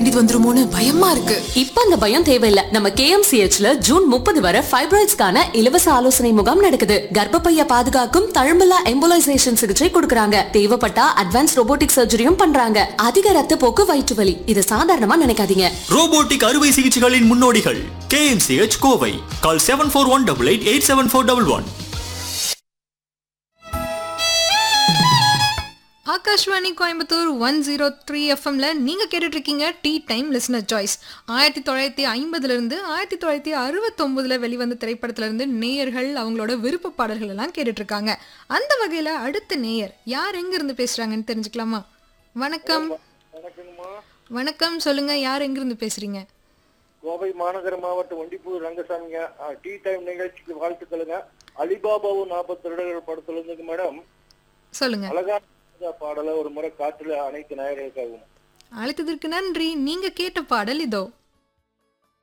செய்தி வந்துருமோன்னு பயமா இருக்கு இப்ப அந்த பயம் தேவையில்ல நம்ம கேஎம்சிஹெச்ல ஜூன் முப்பது வரை ஃபைப்ராய்ட்ஸ்க்கான இலவச ஆலோசனை முகாம் நடக்குது கர்ப்பப்பைய பாதுகாக்கும் தழும்பலா எம்போலைசேஷன் சிகிச்சை கொடுக்கறாங்க தேவைப்பட்டா அட்வான்ஸ் ரோபோட்டிக் சர்ஜரியும் பண்றாங்க அதிக ரத்த போக்கு வயிற்று வலி இது சாதாரணமா நினைக்காதீங்க ரோபோட்டிக் அறுவை சிகிச்சைகளின் முன்னோடிகள் KMCH Kovai call seven four one double eight eight seven four double one Akashvani Coimbatore one zero three எஃப்எம்ல நீங்க கேட்டுட்டு இருக்கீங்க டீ டைம் லிஸ்னர் சாய்ஸ் ஆயிரத்தி தொள்ளாயிரத்தி ஐம்பதுல இருந்து ஆயிரத்தி தொள்ளாயிரத்தி அறுபத்தொன்பதுல வெளிவந்த திரைப்படத்துல இருந்து நேயர்கள் அவங்களோட விருப்ப பாடல்கள் எல்லாம் கேட்டுட்டு இருக்காங்க அந்த வகையில அடுத்த நேயர் யார் எங்க இருந்து பேசுறாங்கன்னு தெரிஞ்சுக்கலாமா வணக்கம் வணக்கங்கம்மா வணக்கம் சொல்லுங்க யார் எங்க இருந்து பேசுறீங்க கோவை மாநகர மாவட்டம் ஒண்டிப்பூர் ரங்கசாமிங்க ஆ, டீ டைம் நிகழ்ச்சிக்கு வாழ்த்துக்களுங்க அலிபாபாவும் நாற்பத்தி ரெண்டு படத்துல இருந்துங்க மேடம் சொல்லுங்க அழகான பாடலை ஒரு முறை காற்றுல அனைத்து நாயர்களுக்காகவும் அழைத்ததற்கு நன்றி நீங்க கேட்ட பாடல் இதோ